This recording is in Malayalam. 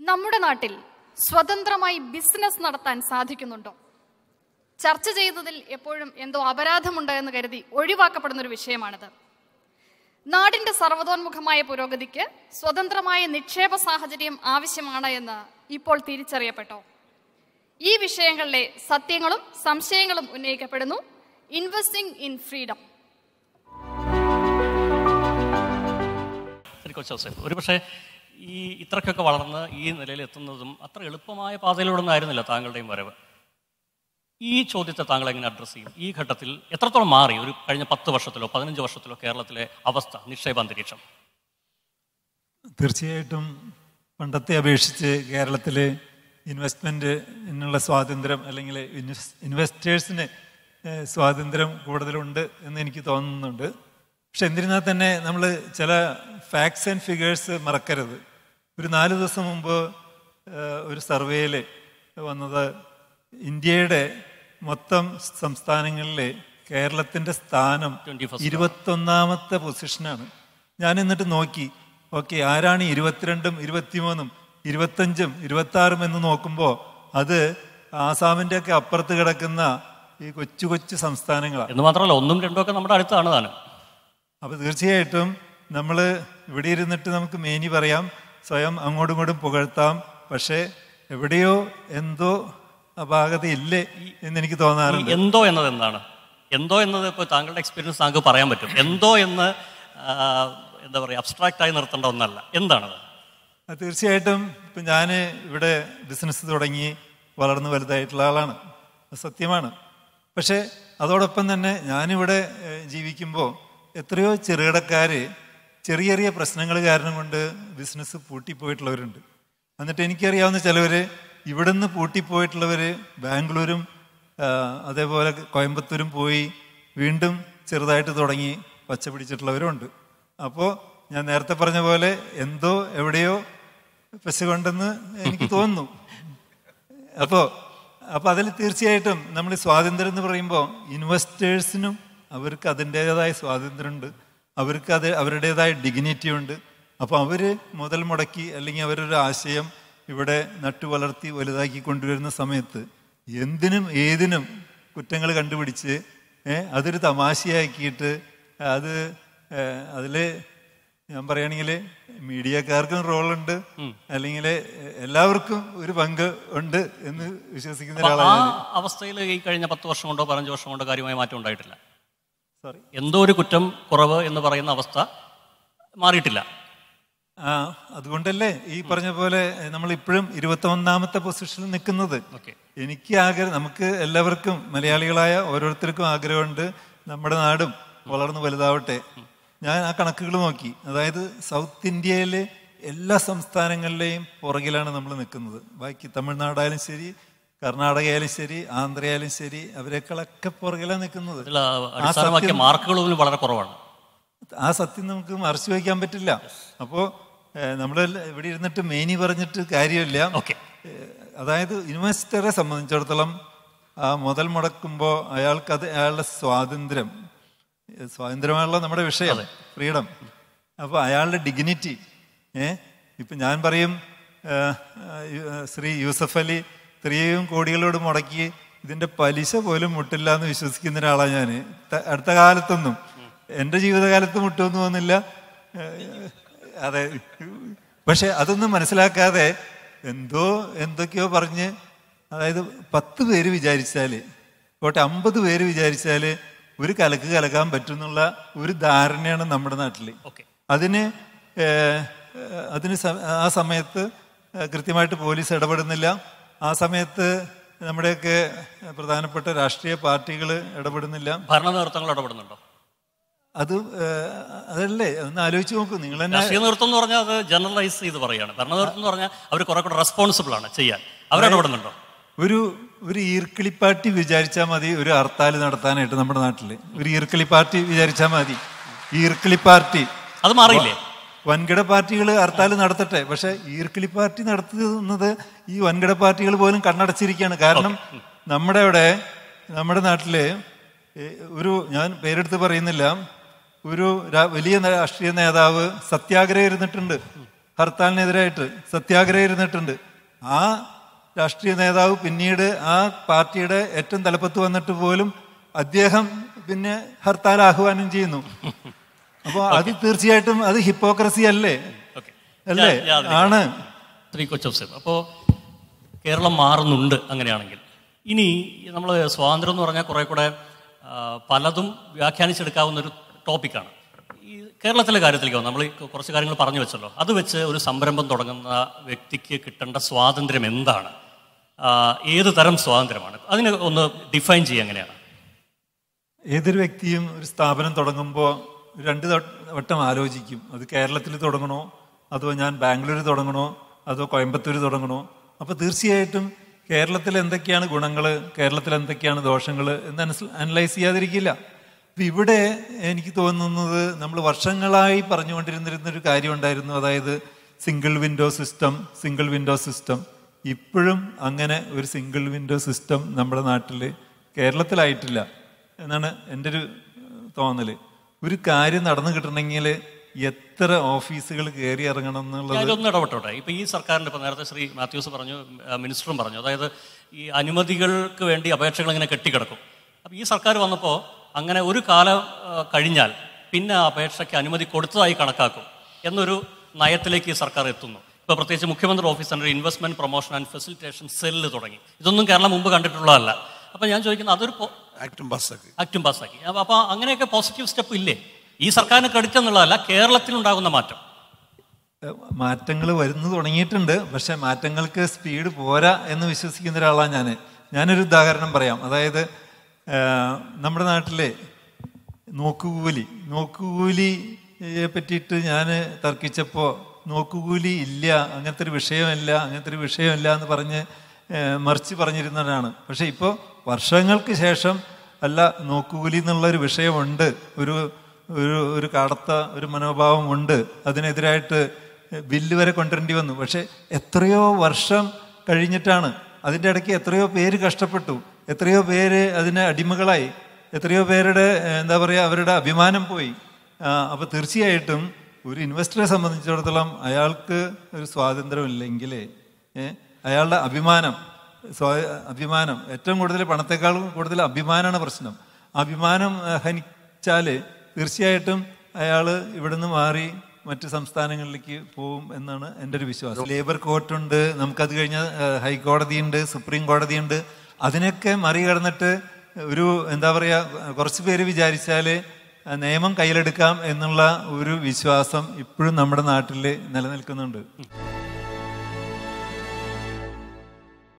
നമ്മുടെ നാട്ടിൽ സ്വതന്ത്രമായി ബിസിനസ് നടത്താൻ സാധിക്കുന്നുണ്ടോ ചർച്ച ചെയ്യുന്നതിൽ എപ്പോഴും എന്തോ അപരാധമുണ്ട് എന്ന് കരുതി ഒഴിവാക്കപ്പെടുന്ന ഒരു വിഷയമാണിത് നാടിന്റെ സർവ്വതോന്മുഖമായ പുരോഗതിക്ക് സ്വതന്ത്രമായ നിക്ഷേപ സാഹചര്യം ആവശ്യമാണ് എന്ന് ഇപ്പോൾ തിരിച്ചറിയപ്പെട്ടോ ഈ വിഷയങ്ങളിലെ സത്യങ്ങളും സംശയങ്ങളും ഉന്നയിക്കപ്പെടുന്നു ഇൻവെസ്റ്റിംഗ് ഇൻ ഫ്രീഡം ശരി കൊച്ചു ജോസഫ് ഒരു പക്ഷേ ഈ ഇത്രക്കൊക്കെ വളർന്ന് ഈ നിലയിൽ എത്തുന്നതും അത്ര എളുപ്പമായ പാതയിലൂടെ ആയിരുന്നില്ല താങ്കളുടെയും വരവ് ഈ ചോദ്യത്തെ താങ്കൾ എങ്ങനെ അഡ്രസ്സ് ചെയ്യും ഈ ഘട്ടത്തിൽ എത്രത്തോളം മാറി ഒരു കഴിഞ്ഞ പത്ത് വർഷത്തിലോ പതിനഞ്ച് വർഷത്തിലോ കേരളത്തിലെ അവസ്ഥ നിക്ഷേപാന്തരീക്ഷം തീർച്ചയായിട്ടും പണ്ടത്തെ അപേക്ഷിച്ച് കേരളത്തിൽ ഇൻവെസ്റ്റ്മെൻറ്റിനുള്ള സ്വാതന്ത്ര്യം അല്ലെങ്കിൽ ഇൻവെസ് ഇൻവെസ്റ്റേഴ്സിന് ഏഹ്, സ്വാതന്ത്ര്യം കൂടുതലുണ്ട് എന്ന് എനിക്ക് തോന്നുന്നുണ്ട് പക്ഷെ എന്നിരുന്നാൽ തന്നെ നമ്മൾ ചില ഫാക്ട്സ് ആൻഡ് ഫിഗേഴ്സ് മറക്കരുത് ഒരു നാല് ദിവസം മുമ്പ് ഏഹ്, ഒരു സർവേയിൽ വന്നത് ഇന്ത്യയുടെ മൊത്തം സംസ്ഥാനങ്ങളിലെ കേരളത്തിൻ്റെ സ്ഥാനം 21st. ഇരുപത്തൊന്നാമത്തെ പൊസിഷനാണ് ഞാൻ എന്നിട്ട് നോക്കി ഓക്കെ ആരാണ് ഈ ഇരുപത്തിരണ്ടും ഇരുപത്തിമൂന്നും ഇരുപത്തഞ്ചും ഇരുപത്താറും എന്ന് നോക്കുമ്പോൾ അത് ആസാമിൻ്റെ ഒക്കെ അപ്പുറത്ത് കിടക്കുന്ന ഈ കൊച്ചു കൊച്ചു സംസ്ഥാനങ്ങളാണ് എന്ന് മാത്രമല്ല ഒന്നും രണ്ടും ഒക്കെ നമ്മുടെ അടുത്താണ് താനും അപ്പോൾ തീർച്ചയായിട്ടും നമ്മൾ ഇവിടെ ഇരുന്നിട്ട് നമുക്ക് മേനി പറയാം സ്വയം അങ്ങോട്ടും ഇങ്ങോട്ടും പുകഴ്ത്താം പക്ഷേ എവിടെയോ എന്തോ അപാകതയില്ലേ എന്ന് എനിക്ക് ഈ തോന്നാറുണ്ട് എന്തോ എന്നത് എന്താണ് എന്തോ എന്നത് ഇപ്പോൾ താങ്കളുടെ എക്സ്പീരിയൻസ് താങ്കൾക്ക് പറയാൻ പറ്റും എന്തോ എന്ന് ആ, എന്താ പറയുക അബ്സ്ട്രാക്റ്റ് ആയി നിർത്തേണ്ട ഒന്നല്ല എന്താണത് അത് തീർച്ചയായിട്ടും ഇപ്പം ഞാൻ ഇവിടെ ബിസിനസ് തുടങ്ങി വളർന്നു വലുതായിട്ടുള്ള ആളാണ് അത് സത്യമാണ് പക്ഷേ അതോടൊപ്പം തന്നെ ഞാനിവിടെ ഏഹ്, ജീവിക്കുമ്പോൾ എത്രയോ ചെറുകിടക്കാർ ചെറിയ ചെറിയ പ്രശ്നങ്ങൾ കാരണം കൊണ്ട് ബിസിനസ് പൂട്ടിപ്പോയിട്ടുള്ളവരുണ്ട് എന്നിട്ട് എനിക്കറിയാവുന്ന ചിലവർ ഇവിടുന്ന് പൂട്ടിപ്പോയിട്ടുള്ളവർ ബാംഗ്ലൂരും ആ, അതേപോലെ കോയമ്പത്തൂരും പോയി വീണ്ടും ചെറുതായിട്ട് തുടങ്ങി പച്ച പിടിച്ചിട്ടുള്ളവരുണ്ട് അപ്പോൾ ഞാൻ നേരത്തെ പറഞ്ഞ പോലെ എന്തോ എവിടെയോ പശുകൊണ്ടെന്ന് എനിക്ക് തോന്നുന്നു അപ്പോൾ അപ്പോൾ അതിൽ തീർച്ചയായിട്ടും നമ്മൾ സ്വാതന്ത്ര്യം എന്ന് പറയുമ്പോൾ ഇൻവെസ്റ്റേഴ്സിനും അവർക്ക് അതിൻ്റേതായ സ്വാതന്ത്ര്യമുണ്ട് അവർക്ക് അത് അവരുടേതായ ഡിഗ്നിറ്റി ഉണ്ട് അപ്പോൾ അവർ മുതൽ മുടക്കി അല്ലെങ്കിൽ അവരൊരു ആശയം ഇവിടെ നട്ടുവളർത്തി വലുതാക്കി കൊണ്ടുവരുന്ന സമയത്ത് എന്തിനും ഏതിനും കുറ്റങ്ങൾ കണ്ടുപിടിച്ച് ഏ, അതൊരു തമാശയാക്കിയിട്ട് അത് അതിൽ ഞാൻ പറയുകയാണെങ്കിൽ മീഡിയക്കാർക്കും റോളുണ്ട് അല്ലെങ്കിൽ എല്ലാവർക്കും ഒരു പങ്ക് ഉണ്ട് എന്ന് വിശ്വസിക്കുന്ന അപ്പൊ ആ ഒരാളാണ് ഞാൻ. അവസ്ഥയിൽ ഈ കഴിഞ്ഞ പത്ത് വർഷം കൊണ്ടോ പതിനഞ്ച് വർഷം കൊണ്ടോ കാര്യമായ മാറ്റം ഉണ്ടായിട്ടില്ല സോറി എന്തോ ഒരു കുറ്റം കുറവ് എന്ന് പറയുന്ന അവസ്ഥ മാറിയിട്ടില്ല ആ അതുകൊണ്ടല്ലേ ഈ പറഞ്ഞ പോലെ നമ്മൾ ഇപ്പോഴും ഇരുപത്തി ഒന്നാമത്തെ പൊസിഷനിൽ നിൽക്കുന്നത് ഓക്കെ എനിക്ക് ആഗ്രഹം നമുക്ക് എല്ലാവർക്കും മലയാളികളായ ഓരോരുത്തർക്കും ആഗ്രഹമുണ്ട് നമ്മുടെ നാടും വളർന്നു വലുതാവട്ടെ ഞാൻ ആ കണക്കുകൾ നോക്കി അതായത് സൗത്ത് ഇന്ത്യയിലെ എല്ലാ സംസ്ഥാനങ്ങളിലെയും പുറകിലാണ് നമ്മൾ നിൽക്കുന്നത് ബാക്കി തമിഴ്നാടായാലും ശരി കർണാടകയായാലും ശരി ആന്ധ്രയായാലും ശരി അവരെക്കാളൊക്കെ പുറകിലാണ് നിൽക്കുന്നത് ഇതിൽ അടിസ്ഥാനമാക്കിയ മാർക്കുകൾ പോലും വളരെ കുറവാണ് ആ സത്യം നമുക്ക് മറച്ചു വയ്ക്കാൻ പറ്റില്ല അപ്പോൾ നമ്മൾ ഇവിടെ ഇരുന്നിട്ട് മേനി പറഞ്ഞിട്ട് കാര്യമില്ല ഓക്കെ ഏഹ് അതായത് ഇൻവെസ്റ്ററെ സംബന്ധിച്ചിടത്തോളം ആ മുതൽ മുടക്കുമ്പോൾ അയാൾക്ക് അത് അയാളുടെ സ്വാതന്ത്ര്യം ഏഹ് സ്വാതന്ത്ര്യമാണല്ലോ നമ്മുടെ വിഷയം ഫ്രീഡം അപ്പോൾ അയാളുടെ ഡിഗ്നിറ്റി ഏ ഇപ്പം ഞാൻ പറയും ഏഹ്, ഏഹ്, ശ്രീ യൂസഫ് അലി ഇത്രയും കോടികളോട് മുടക്കി ഇതിന്റെ പലിശ പോലും മുട്ടില്ല എന്ന് വിശ്വസിക്കുന്ന ഒരാളാണ് ഞാൻ അടുത്ത കാലത്തൊന്നും എൻ്റെ ജീവിതകാലത്ത് മുട്ടുമെന്ന് തോന്നുന്നില്ല ഏഹ്, അതെ പക്ഷെ അതൊന്നും മനസ്സിലാക്കാതെ എന്തോ എന്തൊക്കെയോ പറഞ്ഞ് അതായത് പത്ത് പേര് വിചാരിച്ചാൽ പോട്ടെ അമ്പത് പേര് വിചാരിച്ചാൽ ഒരു കലക്ക് കലക്കാൻ പറ്റും എന്നുള്ള ഒരു ധാരണയാണ് നമ്മുടെ നാട്ടിൽ ഓക്കെ അതിന് ഏഹ്, ഏഹ്, അതിന് സ- ആ സമയത്ത് ഏഹ്, കൃത്യമായിട്ട് പോലീസ് ഇടപെടുന്നില്ല ആ സമയത്ത് നമ്മുടെയൊക്കെ പ്രധാനപ്പെട്ട രാഷ്ട്രീയ പാർട്ടികൾ ഇടപെടുന്നില്ല ഭരണ നേതൃത്വങ്ങൾ ഇടപെടുന്നുണ്ടോ അത് ഏഹ്, അതല്ലേ ഒന്ന് ആലോചിച്ച് നോക്കൂ നിങ്ങൾ തന്നെ രാഷ്ട്രീയ നേതൃത്വം എന്ന് പറഞ്ഞാൽ അത് ജനറലൈസ് ചെയ്ത് പറയുകയാണ് ഭരണ നേതൃത്വം എന്ന് പറഞ്ഞാൽ അവർ കുറെ കൂടെ റെസ്പോൺസിബിൾ ആണ് ചെയ്യാൻ അവരിടപെടുന്നുണ്ടോ ഒരു ഒരു ഈർക്കിളിപ്പാർട്ടി വിചാരിച്ചാൽ മതി ഒരു ഹർത്താൽ നടത്താനായിട്ട് നമ്മുടെ നാട്ടിൽ ഒരു ഈർക്കിളി പാർട്ടി വിചാരിച്ചാൽ മതി ഈർക്കിളി പാർട്ടി അത് മാറിയില്ലേ വൻകിട പാർട്ടികൾ ഹർത്താൽ നടത്തട്ടെ പക്ഷെ ഈർക്കിളി പാർട്ടി നടത്തുന്നത് ഈ വൻകിട പാർട്ടികൾ പോലും കണ്ണടച്ചിരിക്കുകയാണ് കാരണം നമ്മുടെ അവിടെ നമ്മുടെ നാട്ടില് ഏ, ഒരു ഞാൻ പേരെടുത്ത് പറയുന്നില്ല ഒരു രാ- വലിയ രാഷ്ട്രീയ നേതാവ് സത്യാഗ്രഹം ഇരുന്നിട്ടുണ്ട് ഹർത്താലിനെതിരായിട്ട് സത്യാഗ്രഹം ഇരുന്നിട്ടുണ്ട് ആ രാഷ്ട്രീയ നേതാവ് പിന്നീട് ആ പാർട്ടിയുടെ ഏറ്റവും തലപ്പത്ത് വന്നിട്ട് പോലും അദ്ദേഹം പിന്നെ ഹർത്താൽ ആഹ്വാനം ചെയ്യുന്നു അപ്പോൾ അത് തീർച്ചയായിട്ടും അത് ഹിപ്പോക്രസി അല്ലേ ഓക്കെ അല്ലേ ആണ് ശ്രീ കൊച്ചോസേഫ് അപ്പോൾ കേരളം മാറുന്നുണ്ട് അങ്ങനെയാണെങ്കിൽ ഇനി നമ്മൾ സ്വാതന്ത്ര്യം എന്ന് പറഞ്ഞാൽ കുറേ കൂടെ ആ, പലതും വ്യാഖ്യാനിച്ചെടുക്കാവുന്ന ഒരു ടോപ്പിക്കാണ് ഈ കേരളത്തിലെ കാര്യത്തിലേക്ക് വന്നു നമ്മൾ ഈ കുറച്ച് കാര്യങ്ങൾ പറഞ്ഞു വെച്ചല്ലോ അത് വെച്ച് ഒരു സംരംഭം തുടങ്ങുന്ന വ്യക്തിക്ക് കിട്ടേണ്ട സ്വാതന്ത്ര്യം എന്താണ് ആ, ഏത് തരം സ്വാതന്ത്ര്യമാണ് അതിന് ഒന്ന് ഡിഫൈൻ ചെയ്യുക എങ്ങനെയാണ് ഏതൊരു വ്യക്തിയും ഒരു സ്ഥാപനം തുടങ്ങുമ്പോൾ രണ്ട് ത- വട്ടം ആലോചിക്കും അത് കേരളത്തിൽ തുടങ്ങണോ അതോ ഞാൻ ബാംഗ്ലൂർ തുടങ്ങണോ അതോ കോയമ്പത്തൂർ തുടങ്ങണോ അപ്പോൾ തീർച്ചയായിട്ടും കേരളത്തിൽ എന്തൊക്കെയാണ് ഗുണങ്ങൾ കേരളത്തിൽ എന്തൊക്കെയാണ് ദോഷങ്ങൾ എന്ന് അനലൈസ് ചെയ്യാതിരിക്കില്ല അപ്പം ഇവിടെ എനിക്ക് തോന്നുന്നത് നമ്മൾ വർഷങ്ങളായി പറഞ്ഞുകൊണ്ടിരുന്നിരുന്ന ഒരു കാര്യം ഉണ്ടായിരുന്നു അതായത് single window system single window system ഇപ്പോഴും അങ്ങനെ ഒരു സിംഗിൾ വിൻഡോ സിസ്റ്റം നമ്മുടെ നാട്ടിൽ കേരളത്തിലായിട്ടില്ല എന്നാണ് എൻ്റെ ഒരു തോന്നല് ഒരു കാര്യം നടന്നു കിട്ടണമെങ്കിൽ എത്ര ഓഫീസുകൾ കയറി ഇറങ്ങണം എന്നുള്ളത് ഞാനൊന്ന് ഇടപെട്ടോട്ടെ ഇപ്പൊ ഈ സർക്കാരിന്റെ ഇപ്പൊ നേരത്തെ ശ്രീ മാത്യൂസ് പറഞ്ഞു ആ, മിനിസ്റ്ററും പറഞ്ഞു അതായത് ഈ അനുമതികൾക്ക് വേണ്ടി അപേക്ഷകൾ ഇങ്ങനെ കെട്ടിക്കിടക്കും അപ്പൊ ഈ സർക്കാർ വന്നപ്പോൾ അങ്ങനെ ഒരു കാലം ആ, കഴിഞ്ഞാൽ പിന്നെ ആ അപേക്ഷയ്ക്ക് അനുമതി കൊടുത്തതായി കണക്കാക്കും എന്നൊരു നയത്തിലേക്ക് ഈ സർക്കാർ എത്തുന്നു ഇപ്പൊ പ്രത്യേകിച്ച് മുഖ്യമന്ത്രി ഓഫീസിന്റെ ഒരു investment promotion and facilitation cell തുടങ്ങി ഇതൊന്നും കേരളം മുമ്പ് കണ്ടിട്ടുള്ളതല്ല അപ്പൊ ഞാൻ ചോദിക്കുന്നത് അതൊരു പോ- ആക്ടും പാസ്സാക്കി ആക്റ്റും പാസ്സാക്കി അപ്പൊ അപ്പൊ അങ്ങനെയൊക്കെ പോസിറ്റീവ് സ്റ്റെപ്പ് ഇല്ലേ ഈ സർക്കാരിന് ക്രെഡിറ്റ് എന്നുള്ളതല്ല കേരളത്തിലുണ്ടാകുന്ന മാറ്റം മാറ്റങ്ങൾ വരുന്നു തുടങ്ങിയിട്ടുണ്ട് പക്ഷെ മാറ്റങ്ങൾക്ക് സ്പീഡ് പോരാ എന്ന് വിശ്വസിക്കുന്ന ഒരാളാണ് ഞാൻ ഞാനൊരു ഉദാഹരണം പറയാം അതായത് ആ, നമ്മുടെ നാട്ടിലെ നോക്കുകൂലി നോക്കുകൂലിയെ പറ്റിയിട്ട് ഞാൻ തർക്കിച്ചപ്പോൾ നോക്കുകൂലി ഇല്ല അങ്ങനത്തെ ഒരു വിഷയമല്ല അങ്ങനത്തെ ഒരു വിഷയമല്ല എന്ന് പറഞ്ഞ് ആ, മറിച്ച് പറഞ്ഞിരുന്നവരാണ് പക്ഷെ ഇപ്പോൾ വർഷങ്ങൾക്ക് ശേഷം അല്ല നോക്കുകൂലി എന്നുള്ള ഒരു വിഷയമുണ്ട് ഒരു ഒരു ഒരു കടത്ത ഒരു മനോഭാവം ഉണ്ട് അതിനെതിരായിട്ട് ബില്ല് വരെ കൊണ്ടുവരേണ്ടി വന്നു പക്ഷെ എത്രയോ വർഷം കഴിഞ്ഞിട്ടാണ് അതിൻ്റെ ഇടയ്ക്ക് എത്രയോ പേര് കഷ്ടപ്പെട്ടു എത്രയോ പേര് അതിന് അടിമകളായി എത്രയോ പേരുടെ ഏഹ്, എന്താ പറയുക അവരുടെ അഭിമാനം പോയി അപ്പോൾ തീർച്ചയായിട്ടും ഒരു ഇൻവെസ്റ്ററെ സംബന്ധിച്ചിടത്തോളം അയാൾക്ക് ഒരു സ്വാതന്ത്ര്യം ഇല്ലെങ്കിൽ അയാളുടെ അഭിമാനം സ്വാ അഭിമാനം ഏറ്റവും കൂടുതൽ പണത്തെക്കാളും കൂടുതൽ അഭിമാനമാണ് പ്രശ്നം അഭിമാനം ഏഹ്, ഹനിച്ചാൽ തീർച്ചയായിട്ടും അയാൾ ഇവിടുന്ന് മാറി മറ്റ് സംസ്ഥാനങ്ങളിലേക്ക് പോകും എന്നാണ് എൻ്റെ ഒരു വിശ്വാസം ലേബർ കോർട്ടുണ്ട് നമുക്കത് കഴിഞ്ഞ ഹൈക്കോടതിയുണ്ട് സുപ്രീം കോടതിയുണ്ട് അതിനൊക്കെ മറികടന്നിട്ട് ഒരു എന്താ പറയുക കുറച്ച് പേര് വിചാരിച്ചാൽ നിയമം കയ്യിലെടുക്കാം എന്നുള്ള ഒരു വിശ്വാസം ഇപ്പോഴും നമ്മുടെ നാട്ടിൽ നിലനിൽക്കുന്നുണ്ട്